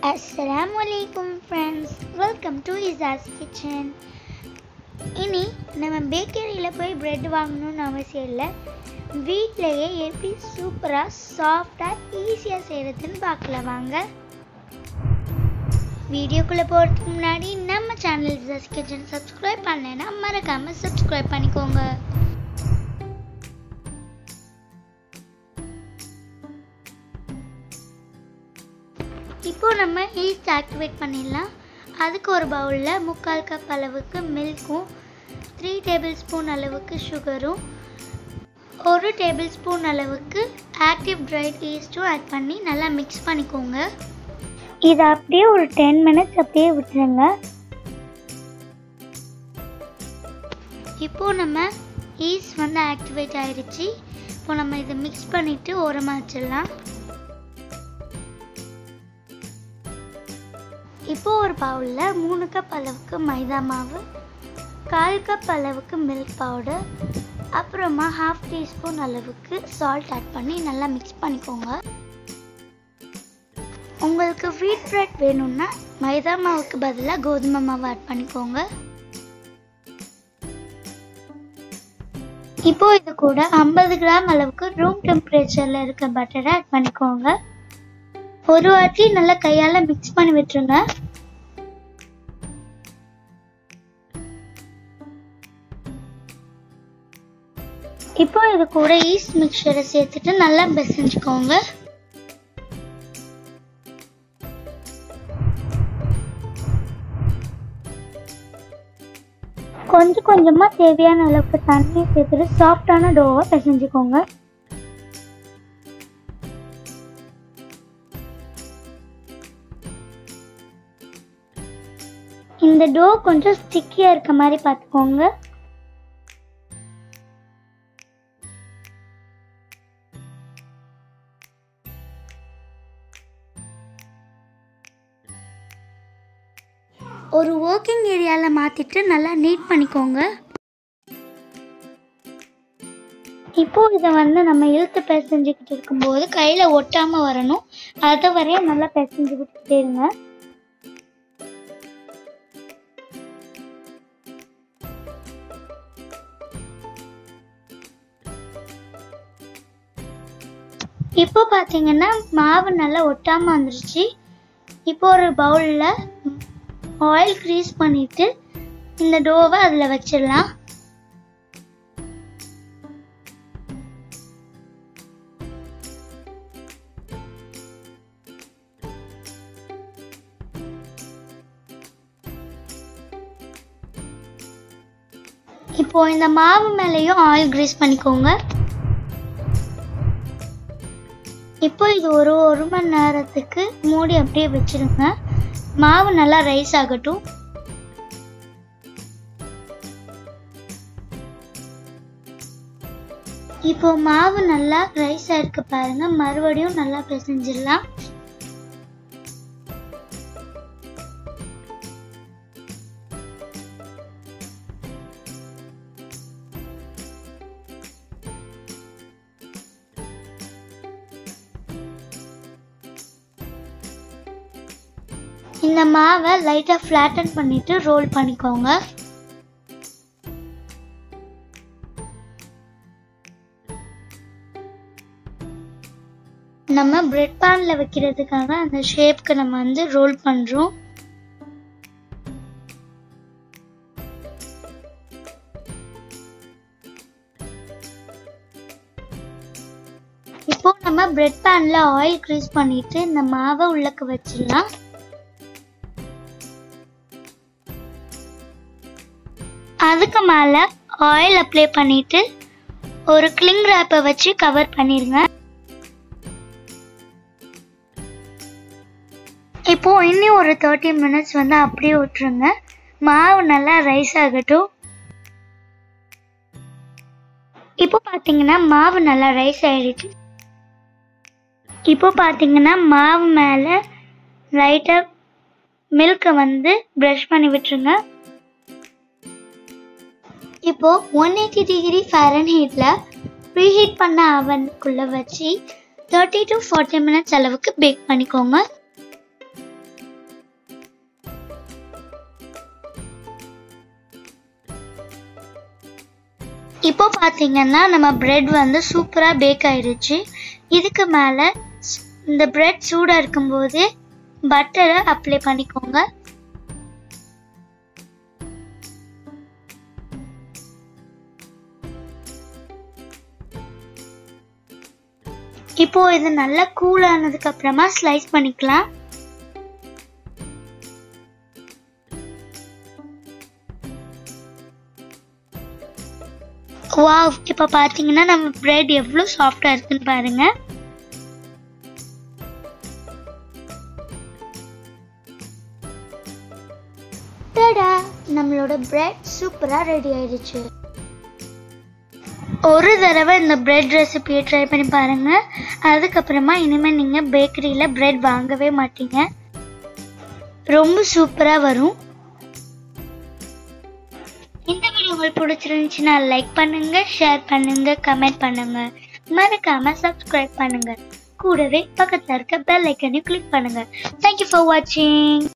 அஸ்ஸலாமு அலைக்கும் friends welcome to இசாஸ் கிச்சன் இனி நம்ம பேக்கரியில் போய் பிரெட் வாங்கணும்னு அவசியம் இல்லை வீட்டிலையே எப்படி சூப்பராக சாஃப்டாக ஈஸியாக செய்கிறதுன்னு பார்க்கலாம் வாங்க வீடியோக்குள்ளே போகிறதுக்கு முன்னாடி நம்ம சேனல் இசாஸ் கிச்சன் சப்ஸ்கிரைப் பண்ணலைன்னா மறக்காமல் சப்ஸ்கிரைப் பண்ணிக்கோங்க இப்போ நம்ம ஈஸ்ட் ஆக்டிவேட் பண்ணிடலாம் அதுக்கு ஒரு பவுலில் முக்கால் கப் அளவுக்கு மில்க்கும் த்ரீ டேபிள் ஸ்பூன் அளவுக்கு சுகரும் ஒரு டேபிள் ஸ்பூன் அளவுக்கு ஆக்டிவ் ட்ரைட் ஈஸ்ட்டும் ஆட் பண்ணி நல்லா மிக்ஸ் பண்ணிக்கோங்க இதை அப்படியே ஒரு டென் மினிட்ஸ் அப்படியே விட்டுருங்க இப்போ நம்ம ஈஸ்ட் வந்து ஆக்டிவேட் ஆயிடுச்சு இப்போ நம்ம இதை மிக்ஸ் பண்ணிவிட்டு ஓரமாக வச்சிடலாம் இப்போ ஒரு பவுலில் மூணு கப் அளவுக்கு மைதா மாவு கால் கப் அளவுக்கு மில்க் பவுடர் அப்புறமா ஹாஃப் டீஸ்பூன் அளவுக்கு சால்ட் ஆட் பண்ணி நல்லா மிக்ஸ் பண்ணிக்கோங்க உங்களுக்கு வீட் பிரெட் வேணும்னா மைதா மாவுக்கு பதிலாக கோதுமை மாவு ஆட் பண்ணிக்கோங்க இப்போ இது கூட ஐம்பது கிராம் அளவுக்கு ரூம் டெம்பரேச்சரில் இருக்க பட்டரை ஆட் பண்ணிக்கோங்க ஒரு வாட்டி நல்லா கையால மிக்ஸ் பண்ணி விட்டுருங்க இப்போ இது கூட ஈஸ்ட் மிக்சரை சேர்த்துட்டு நல்லா பிசைஞ்சுக்கோங்க கொஞ்சம் கொஞ்சமா தேவையான அளவுக்கு தண்ணி சேர்த்துட்டு சாஃப்டான டோவை பிசைஞ்சுக்கோங்க இந்த டோ கொஞ்சம் ஸ்டிக்கியாக இருக்க மாதிரி பார்த்துக்கோங்க ஒரு ஒர்க்கிங் ஏரியாவில் மாற்றிட்டு நல்லா நீட் பண்ணிக்கோங்க இப்போ இதை வந்து நம்ம இழுத்து பிசைஞ்சுக்கிட்டு இருக்கும்போது கையில் ஒட்டாமல் வரணும் அது வரையும் நல்லா பிசைஞ்சு விட்டுட்டே இருங்க இப்போ பார்த்தீங்கன்னா மாவு நல்லா ஒட்டாமல் வந்துருச்சு இப்போ ஒரு பவுலில் ஆயில் க்ரீஸ் பண்ணிட்டு இந்த டோவை அதில் வச்சிடலாம் இப்போ இந்த மாவு மேலேயும் ஆயில் க்ரீஸ் பண்ணிக்கோங்க இப்போ இது ஒரு ஒரு மணி நேரத்துக்கு மூடி அப்படியே வச்சிருங்க மாவு நல்லா ரைஸ் ஆகட்டும் இப்போ மாவு நல்லா ரைஸ் ஆயிருக்கு பாருங்க மறுபடியும் நல்லா பிசைஞ்சிடலாம் இந்த மாவை லைட்டாக ஃப்ளாட்டன் பண்ணிட்டு ரோல் பண்ணிக்கோங்க நம்ம பிரெட் பேனில் வைக்கிறதுக்காக அந்த ஷேப்க்கு நம்ம வந்து ரோல் பண்ணுறோம் இப்போ நம்ம பிரெட் பேனில் ஆயில் க்ரீஸ் பண்ணிட்டு இந்த மாவை உள்ளக்க வச்சிடலாம் அதுக்கு மேலே ஆயில் அப்ளை பண்ணிட்டு ஒரு கிளிங் ரேப்பை வச்சு கவர் பண்ணிடுங்க இப்போ இன்னும் ஒரு தேர்ட்டி மினிட்ஸ் வந்து அப்படியே விட்டுருங்க மாவு நல்லா ரைஸ் ஆகட்டும் இப்போ பார்த்தீங்கன்னா மாவு நல்லா ரைஸ் ஆயிடுச்சு இப்போ பார்த்தீங்கன்னா மாவு மேலே லைட்டாக மில்கை வந்து ப்ரஷ் பண்ணி விட்டுருங்க இப்போ ஒன் எயிட்டி டிகிரி ஃபேரன் ஹீட்டில் ப்ரீஹீட் பண்ண அவனுக்குள்ளே வச்சு தேர்ட்டி டு ஃபார்ட்டி மினிட்ஸ் அளவுக்கு பேக் பண்ணிக்கோங்க இப்போ பார்த்தீங்கன்னா நம்ம பிரெட் வந்து சூப்பராக பேக் ஆயிடுச்சு இதுக்கு மேலே இந்த பிரெட் சூடாக இருக்கும்போது பட்டரை அப்ளை பண்ணிக்கோங்க இப்போ இது நல்லா கூல் ஆனதுக்கு அப்புறமா ஸ்லைஸ் பண்ணிக்கலாம் வாவ் இப்போ பார்த்தீங்கன்னா நம்ம பிரெட் எவ்வளோ சாஃப்டாக இருக்குன்னு பாருங்க டடா நம்மளோட பிரெட் சூப்பராக ரெடி ஆயிடுச்சு ஒரு தடவை இந்த பிரெட் ரெசிபியை ட்ரை பண்ணி பாருங்க அதுக்கப்புறமா இனிமேல் நீங்கள் பேக்கரியில் பிரெட் வாங்கவே மாட்டீங்க ரொம்ப சூப்பராக வரும் இந்த வீடியோ உங்களுக்கு பிடிச்சிருந்துச்சுன்னா லைக் பண்ணுங்க ஷேர் பண்ணுங்க கமெண்ட் பண்ணுங்க மறக்காம சப்ஸ்கிரைப் பண்ணுங்க கூடவே பக்கத்துல இருக்க பெல் ஐக்கனையும் கிளிக் பண்ணுங்க தேங்க்யூ ஃபார் வாட்சிங்